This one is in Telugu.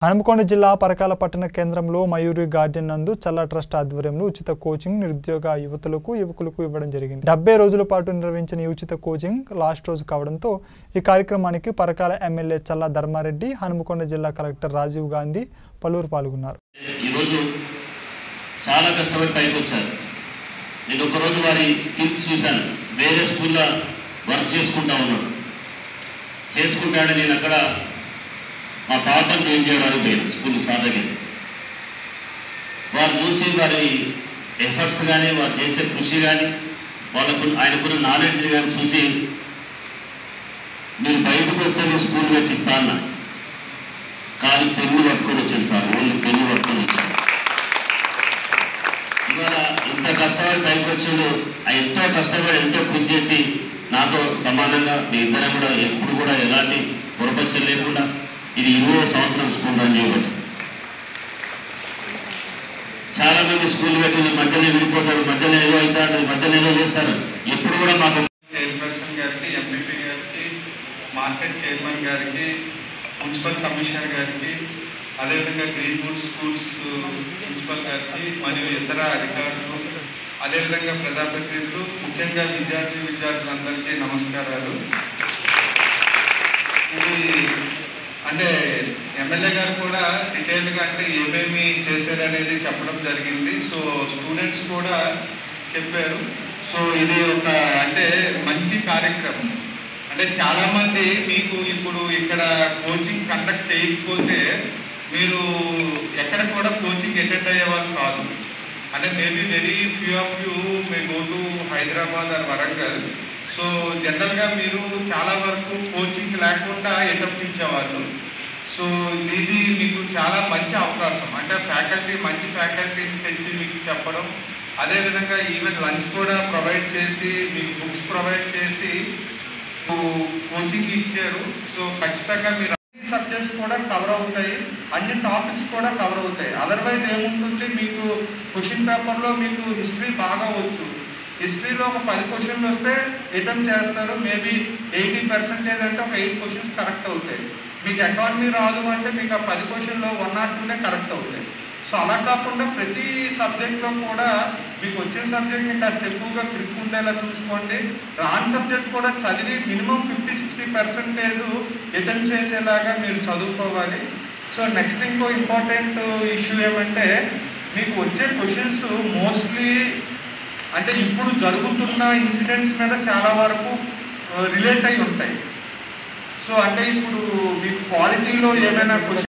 హనుమకొండ జిల్లా పరకాల పట్టణ కేంద్రంలో మయూరి గార్డెన్ నందు చల్ల ట్రస్ట్ ఆధ్వర్యంలో ఉచిత కోచింగ్ నిరుద్యోగ యువతులకు యువకులకు ఇవ్వడం జరిగింది డెబ్బై రోజుల పాటు నిర్వహించిన ఈ ఉచిత కోచింగ్ లాస్ట్ రోజు కావడంతో ఈ కార్యక్రమానికి పరకాల ఎమ్మెల్యే చల్ల ధర్మారెడ్డి హనుమకొండ జిల్లా కలెక్టర్ రాజీవ్ గాంధీ పలువురు పాల్గొన్నారు ఈరోజు చాలా కష్టపడి పైకి వచ్చారు నేను ఒకరోజు వారి స్కిల్స్ చూశాను వేరే స్కూల్లో వర్క్ చేసుకుంటా ఉన్నాడు చేసుకుంటాడని నేను అక్కడ మా పాపను జాయిన్ చేయడానికి పోయాను స్కూల్ సార్ దగ్గర వారు చూసి వారి ఎఫర్ట్స్ కానీ వారు చేసే కృషి కానీ వాళ్ళకు ఆయనకున్న నాలెడ్జ్ కానీ చూసి మీరు బయటకు వస్తే నేను స్కూల్ పెట్టిస్తా అన్నా కానీ పెన్ను పట్టుకొని వచ్చాడు సార్ ఓన్లీ పెన్ను పట్టుకొని వచ్చాడు ఇవాళ ఇంత కష్టపడి పైకి వచ్చాడు ఆ ఎంతో కష్టపడి ఎంతో కృషి చేసి నాతో సమానంగా మీ ఇద్దరం కూడా ఎప్పుడు కూడా ఎలాంటి పొరపచ్చలు లేకుండా ఇది ఇరవై సంవత్సరం స్కూల్ రన్ చేయబట్టి చాలా మంది స్కూల్ పెట్టి మధ్యలో విడిపోతారు మధ్యలో ఏదో అవుతాడు మధ్యలో ఏదో చేస్తారు ఎప్పుడు కూడా మాకు చైర్పర్సన్ గారికి ఎంపీపీ గారికి మార్కెట్ చైర్మన్ గారికి మున్సిపల్ కమిషనర్ గారికి అదేవిధంగా గ్రీన్వుడ్ స్కూల్స్ ప్రిన్సిపల్ గారికి మరియు ఇతర అధికారులు అదేవిధంగా ప్రజాప్రతినిధులు ముఖ్యంగా విద్యార్థి విద్యార్థులందరికీ నమస్కారాలు ఇది అంటే ఎమ్మెల్యే గారు కూడా డీటెయిల్గా అంటే ఏమేమి చేశారనేది చెప్పడం జరిగింది సో స్టూడెంట్స్ కూడా చెప్పారు సో ఇది ఒక అంటే మంచి కార్యక్రమం అంటే చాలామంది మీకు ఇప్పుడు ఇక్కడ కోచింగ్ కండక్ట్ చేయకపోతే మీరు ఎక్కడ కూడా కోచింగ్ అటెండ్ అయ్యేవాళ్ళు కాదు అంటే maybe very few of you may go to Hyderabad or Warangal so జనరల్గా మీరు చాలా వరకు కోచింగ్ లేకుండా అటెంప్ట్ ఇచ్చేవాళ్ళు సో ఇది మీకు చాలా మంచి అవకాశం అంటే ఫ్యాకల్టీ మంచి ఫ్యాకల్టీని తెచ్చి మీకు చెప్పడం అదేవిధంగా ఈవెన్ లంచ్ కూడా ప్రొవైడ్ చేసి మీకు బుక్స్ ప్రొవైడ్ చేసి కోచింగ్ ఇచ్చారు సో ఖచ్చితంగా మీరు అన్ని సబ్జెక్ట్స్ కూడా కవర్ అవుతాయి అన్ని టాపిక్స్ కూడా కవర్ అవుతాయి అదర్వైజ్ ఏముంటుంది మీకు క్వశ్చన్ పేపర్లో మీకు హిస్టరీ బాగా వచ్చు హిస్టరీలో ఒక పది క్వశ్చన్లు వస్తే అటెంప్ట్ చేస్తారు మేబీ ఎయిటీ పర్సెంటేజ్ అంటే ఒక ఎయిట్ క్వశ్చన్స్ కరెక్ట్ అవుతాయి మీకు ఎకానమీ రాదు అంటే మీకు ఆ పది క్వశ్చన్లో వన్ ఆర్ టూనే కరెక్ట్ అవుతాయి సో అలా కాకుండా ప్రతి సబ్జెక్ట్లో కూడా మీకు వచ్చిన సబ్జెక్ట్ని కాస్త ఎక్కువగా గ్రిప్ ఉండేలా చూసుకోండి రాని సబ్జెక్ట్ కూడా చదివి minimum fifty sixty percentage attempt చేసేలాగా మీరు చదువుకోవాలి సో నెక్స్ట్ ఇంకో ఇంపార్టెంట్ ఇష్యూ ఏమంటే మీకు వచ్చే క్వశ్చన్స్ మోస్ట్లీ అంటే ఇప్పుడు జరుగుతున్న ఇన్సిడెంట్స్ మీద చాలా వరకు రిలేట్ అయి ఉంటాయి సో అంటే ఇప్పుడు మీకు క్వాలిటీలో ఏమైనా క్వశ్చన్